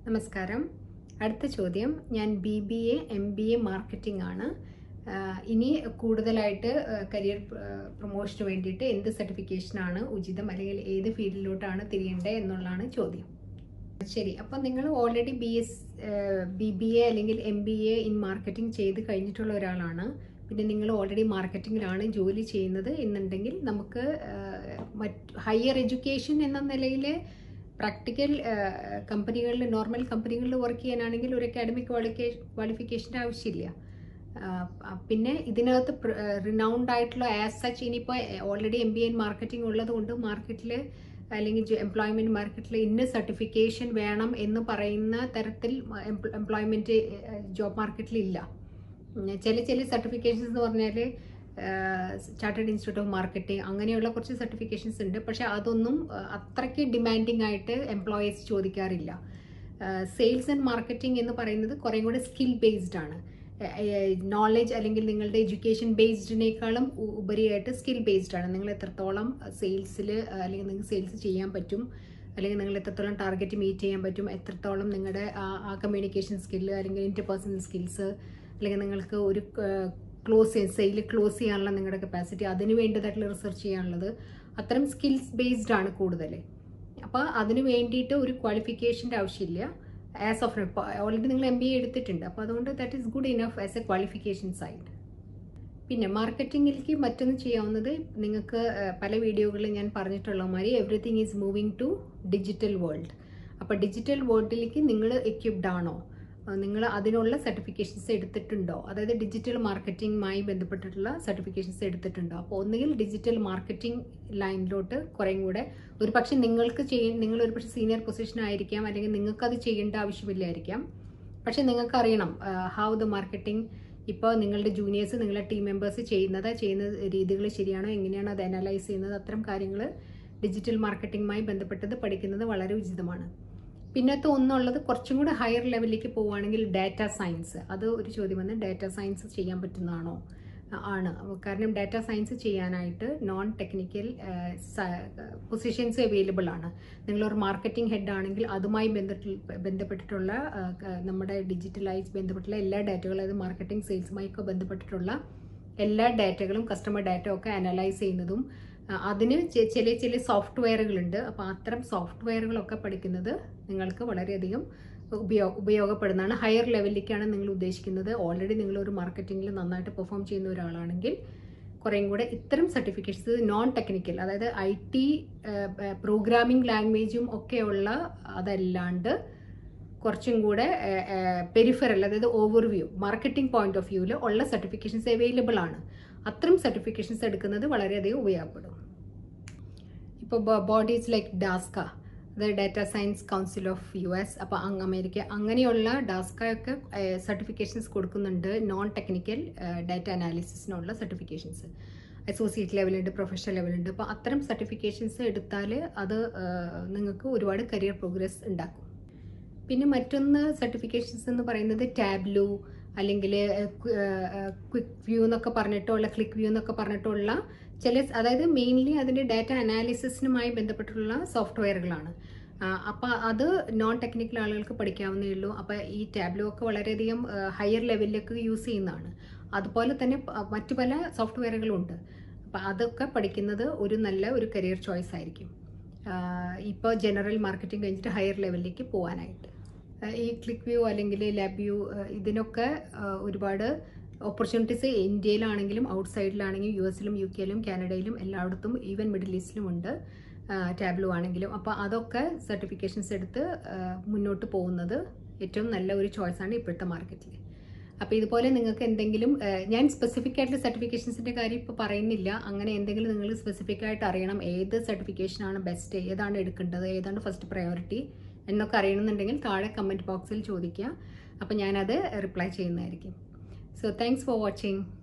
നമസ്കാരം അടുത്ത ചോദ്യം ഞാൻ B B A M B A marketing ആണ് ആഹ് ഇനി കൂടുതലായിട്ട് കരിയർ പ്രൊമോഷന് വേണ്ടിയിട്ട് എന്ത് സർട്ടിഫിക്കേഷനാണ് ഉചിതം അല്ലെങ്കിൽ ഏത് ഫീൽഡിലോട്ടാണ് തിരിയേണ്ടത് എന്നുള്ളതാണ് ചോദ്യം ശരി അപ്പം നിങ്ങൾ already B S B B A അല്ലെങ്കിൽ M B A in marketing ചെയ്ത് കഴിഞ്ഞിട്ടുള്ള ഒരാളാണ് പിന്നെ നിങ്ങൾ ഓൾറെഡി മാർക്കറ്റിങ്ങിലാണ് ജോലി ചെയ്യുന്നത് എന്നുണ്ടെങ്കിൽ നമുക്ക് ആഹ് മറ്റ് ഹയർ എഡ്യൂക്കേഷൻ എന്ന നിലയിൽ പ്രാക്ടിക്കൽ കമ്പനികളിൽ നോർമൽ കമ്പനികളിൽ വർക്ക് ചെയ്യാനാണെങ്കിൽ ഒരു അക്കാഡമിക് ക്വാളിഫിക്കേ ക്വാളിഫിക്കേഷൻ്റെ ആവശ്യമില്ല ആഹ് പിന്നെ ഇതിനകത്ത് റിനൗണ്ട് ആയിട്ടുള്ള ആസ് സച്ച് ഇനിയിപ്പോൾ already M B N marketing ഉള്ളത് കൊണ്ട് മാർക്കറ്റിൽ അല്ലെങ്കിൽ എംപ്ലോയ്മെൻറ്റ് മാർക്കറ്റിൽ ഇന്ന സർട്ടിഫിക്കേഷൻ വേണം എന്ന് പറയുന്ന തരത്തിൽ എംപ്ലോയ്മെൻറ്റ് ജോബ് മാർക്കറ്റിൽ ഇല്ല ഉം, ചില ചില സർട്ടിഫിക്കേഷൻസ് എന്ന് പറഞ്ഞാൽ ചാർട്ടേഡ് ഇൻസ്റ്റിറ്റ്യൂട്ട് ഓഫ് മാർക്കറ്റിംഗ് അങ്ങനെയുള്ള കുറച്ച് സർട്ടിഫിക്കേഷൻസ് ഉണ്ട് പക്ഷെ അതൊന്നും ആ, അത്രയ്ക്ക് ഡിമാൻഡിങ് ആയിട്ട് എംപ്ലോയീസ് ചോദിക്കാറില്ല സെയിൽസ് ആൻഡ് മാർക്കറ്റിംഗ് എന്ന് പറയുന്നത് കുറേ കൂടെ സ്കിൽ ബേസ്ഡ് ആണ് നോളജ് അല്ലെങ്കിൽ നിങ്ങളുടെ എഡ്യൂക്കേഷൻ ബേസ്ഡിനേക്കാളും ഉ- ഉപരിയായിട്ട് സ്കിൽ ബേസ്ഡ് ആണ് നിങ്ങൾ എത്രത്തോളം സെയിൽസിൽ അല്ലെങ്കിൽ നിങ്ങൾക്ക് സെയിൽസ് ചെയ്യാൻ പറ്റും അല്ലെങ്കിൽ നിങ്ങൾ എത്രത്തോളം ടാർഗറ്റ് മീറ്റ് ചെയ്യാൻ പറ്റും എത്രത്തോളം നിങ്ങളുടെ ആ ആ കമ്മ്യൂണിക്കേഷൻ സ്കില്ല് അല്ലെങ്കിൽ ഇൻ്റർപേഴ്സണൽ സ്കിൽസ് അല്ലെങ്കിൽ നിങ്ങൾക്ക് ഒരു ക്ലോസ് സെയിൽ ക്ലോസ് ചെയ്യാനുള്ള നിങ്ങളുടെ കപ്പാസിറ്റി അതിന് വേണ്ടതായിട്ടുള്ള റിസർച്ച് ചെയ്യാനുള്ളത് അത്തരം സ്കിൽസ് ബേസ്ഡ് ആണ് കൂടുതൽ അപ്പോൾ അതിന് വേണ്ടിയിട്ട് ഒരു ക്വാളിഫിക്കേഷൻ്റെ ആവശ്യമില്ല ആസ് ഓഫ് ഓൾറെഡി നിങ്ങൾ എം ബി എ എടുത്തിട്ടുണ്ട് അപ്പോൾ അതുകൊണ്ട് that is good enough as a qualification side പിന്നെ മാർക്കറ്റിങ്ങിലേക്ക് മറ്റൊന്ന് ചെയ്യാവുന്നത് നിങ്ങൾക്ക് ഏഹ്, പല വീഡിയോകളിൽ ഞാൻ പറഞ്ഞിട്ടുള്ള മാതിരി everything is moving to digital world അപ്പോൾ ഡിജിറ്റൽ വേൾഡിലേക്ക് നിങ്ങൾ എക്യുപ്ഡ് ആണോ നിങ്ങൾ അതിനുള്ള സർട്ടിഫിക്കേഷൻസ് എടുത്തിട്ടുണ്ടോ അതായത് ഡിജിറ്റൽ മാർക്കറ്റിംഗുമായി ബന്ധപ്പെട്ടിട്ടുള്ള സർട്ടിഫിക്കേഷൻസ് എടുത്തിട്ടുണ്ടോ അപ്പോൾ ഒന്നുകിൽ ഡിജിറ്റൽ മാർക്കറ്റിംഗ് ലൈനിലോട്ട് കുറേയും കൂടെ ഒരു പക്ഷേ നിങ്ങൾക്ക് ചെയ്യ നിങ്ങൾ ഒരു പക്ഷേ സീനിയർ പൊസിഷൻ ആയിരിക്കാം അല്ലെങ്കിൽ നിങ്ങൾക്ക് അത് ചെയ്യേണ്ട ആവശ്യമില്ലായിരിക്കാം പക്ഷേ നിങ്ങൾക്ക് അറിയണം ഹൗ ദ മാർക്കറ്റിംഗ് ഇപ്പോൾ നിങ്ങളുടെ ജൂനിയേഴ്സ് നിങ്ങളുടെ ടീം മെമ്പേഴ്സ് ചെയ്യുന്നത് ചെയ്യുന്ന രീതികൾ ശരിയാണോ എങ്ങനെയാണ് അത് അനലൈസ് ചെയ്യുന്നത് അത്തരം കാര്യങ്ങൾ ഡിജിറ്റൽ മാർക്കറ്റിംഗുമായി ബന്ധപ്പെട്ടത് പഠിക്കുന്നത് വളരെ ഉചിതമാണ് പിന്നത്തെ ഒന്നുള്ളത് കുറച്ചും കൂടെ ഹയർ ലെവലിലേക്ക് പോവുകയാണെങ്കിൽ ഡാറ്റ സയൻസ് അത് ഒരു ചോദ്യം വന്ന് ഡാറ്റ സയൻസ് ചെയ്യാൻ പറ്റുന്നതാണോ ആണ് കാരണം ഡാറ്റ സയൻസ് ചെയ്യാനായിട്ട് നോൺ ടെക്നിക്കൽ പൊസിഷൻസ് അവൈലബിൾ ആണ് നിങ്ങളൊരു മാർക്കറ്റിംഗ് ഹെഡ് ആണെങ്കിൽ അതുമായി ബന്ധപ്പെട്ട് ബന്ധപ്പെട്ടിട്ടുള്ള ആ, ക- നമ്മുടെ ഡിജിറ്റലൈസ് ബന്ധപ്പെട്ടുള്ള എല്ലാ ഡാറ്റകളും അതായത് മാർക്കറ്റിംഗ് സെയിൽസുമായി ഒക്കെ ബന്ധപ്പെട്ടിട്ടുള്ള എല്ലാ ഡാറ്റകളും കസ്റ്റമർ ഡാറ്റ ഒക്കെ അനലൈസ് ചെയ്യുന്നതും ആ, അതിന് ചെ- ചില ചില സോഫ്റ്റ്വെയറുകളുണ്ട് അപ്പോൾ അത്തരം സോഫ്റ്റ്വെയറുകളൊക്കെ പഠിക്കുന്നത് നിങ്ങൾക്ക് വളരെയധികം ഉപയോഗ ഉപയോഗപ്പെടുന്നതാണ് ഹയർ ലെവലിലേക്കാണ് നിങ്ങൾ ഉദ്ദേശിക്കുന്നത് ഓൾറെഡി നിങ്ങൾ ഒരു മാർക്കറ്റിംഗിൽ നന്നായിട്ട് പെർഫോം ചെയ്യുന്ന ഒരാളാണെങ്കിൽ കുറേയും കൂടെ ഇത്തരം സർട്ടിഫിക്കറ്റ്സ് നോൺ ടെക്നിക്കൽ അതായത് ഐ ടി പ്രോഗ്രാമിംഗ് ലാംഗ്വേജും ഒക്കെയുള്ള അതല്ലാണ്ട് കുറച്ചും കൂടെ പെരിഫറൽ അതായത് ഓവർവ്യൂ മാർക്കറ്റിംഗ് പോയിന്റ് ഓഫ് വ്യൂവിൽ ഉള്ള സർട്ടിഫിക്കേഷൻസ് അവൈലബിൾ ആണ് അത്തരം സർട്ടിഫിക്കേഷൻസ് എടുക്കുന്നത് വളരെയധികം ഉപയോഗപ്പെടും ഇപ്പോൾ ബോഡീസ് ലൈക്ക് ഡാസ്ക അതായത് data science council of U S അപ്പോൾ അങ്ങ് അമേരിക്ക അങ്ങനെയുള്ള ഡാസ്കയൊക്കെ സർട്ടിഫിക്കേഷൻസ് കൊടുക്കുന്നുണ്ട് നോൺ ടെക്നിക്കൽ ഡാറ്റ അനാലിസിസിനുള്ള സർട്ടിഫിക്കേഷൻസ് അസോസിയേറ്റ് ലെവലുണ്ട് പ്രൊഫഷണൽ ലെവലുണ്ട് അപ്പോൾ അത്തരം സർട്ടിഫിക്കേഷൻസ് എടുത്താൽ അത് ഏഹ്, നിങ്ങൾക്ക് ഒരുപാട് കരിയർ പ്രോഗ്രസ് ഉണ്ടാക്കും പിന്നെ മറ്റൊന്ന് സർട്ടിഫിക്കേഷൻസ് എന്ന് പറയുന്നത് ടാബ്ലു അല്ലെങ്കിൽ ക്വിക്ക് വ്യൂ എന്നൊക്കെ പറഞ്ഞിട്ടുള്ള ക്ലിക്ക് വ്യൂ എന്നൊക്കെ പറഞ്ഞിട്ടുള്ള ചില അതായത് മെയിൻലി അതിൻ്റെ ഡാറ്റ അനാലിസിസിനുമായി ബന്ധപ്പെട്ടുള്ള സോഫ്റ്റ്വെയറുകളാണ് അപ്പോൾ അത് നോൺ ടെക്നിക്കൽ ആളുകൾക്ക് പഠിക്കാവുന്നേ ഉള്ളൂ അപ്പോൾ ഈ ടാബ്ലു ഒക്കെ വളരെയധികം ഹയർ ലെവലിലേക്ക് യൂസ് ചെയ്യുന്നതാണ് അതുപോലെ തന്നെ പ- മറ്റു പല സോഫ്റ്റ്വെയറുകളുണ്ട് അപ്പോൾ അതൊക്കെ പഠിക്കുന്നത് ഒരു നല്ല ഒരു കരിയർ ചോയ്സ് ആയിരിക്കും ഇപ്പോൾ ജനറൽ മാർക്കറ്റിംഗ് കഴിഞ്ഞിട്ട് ഹയർ ലെവലിലേക്ക് പോകാനായിട്ട് ആഹ് ഈ ക്ലിക്ക് വ്യൂ അല്ലെങ്കിൽ ലാബ് വ്യൂ ഇതിനൊക്കെ ആഹ് ഒരുപാട് ഓപ്പർച്യൂണിറ്റീസ് ഇന്ത്യയിലാണെങ്കിലും ഔട്ട്സൈഡിലാണെങ്കിലും യു എസിലും യു കെയിലും കാനഡയിലും എല്ലായിടത്തും ഈവൻ മിഡിൽ ഈസ്റ്റിലും ഉണ്ട് ടാബ്ലു ആണെങ്കിലും അപ്പോൾ അതൊക്കെ സർട്ടിഫിക്കേഷൻസ് എടുത്ത് ആഹ് മുന്നോട്ട് പോകുന്നത് ഏറ്റവും നല്ല ഒരു ചോയ്സാണ് ഇപ്പോഴത്തെ മാർക്കറ്റിൽ അപ്പോൾ ഇതുപോലെ നിങ്ങൾക്ക് എന്തെങ്കിലും ആഹ് ഞാൻ സ്പെസിഫിക് ആയിട്ടുള്ള സർട്ടിഫിക്കേഷൻസിൻ്റെ കാര്യം ഇപ്പോൾ പറയുന്നില്ല അങ്ങനെ എന്തെങ്കിലും നിങ്ങൾ സ്പെസിഫിക് ആയിട്ട് അറിയണം ഏത് സർട്ടിഫിക്കേഷനാണ് ബെസ്റ്റ് ഏതാണ് എടുക്കേണ്ടത് ഏതാണ് ഫസ്റ്റ് പ്രയോറിറ്റി എന്നൊക്കെ അറിയണമെന്നുണ്ടെങ്കിൽ താഴെ കമൻറ്റ് ബോക്സിൽ ചോദിക്കുക അപ്പോൾ ഞാനത് റിപ്ലൈ ചെയ്യുന്നതായിരിക്കും സോ താങ്ക്സ് ഫോർ വാച്ചിങ്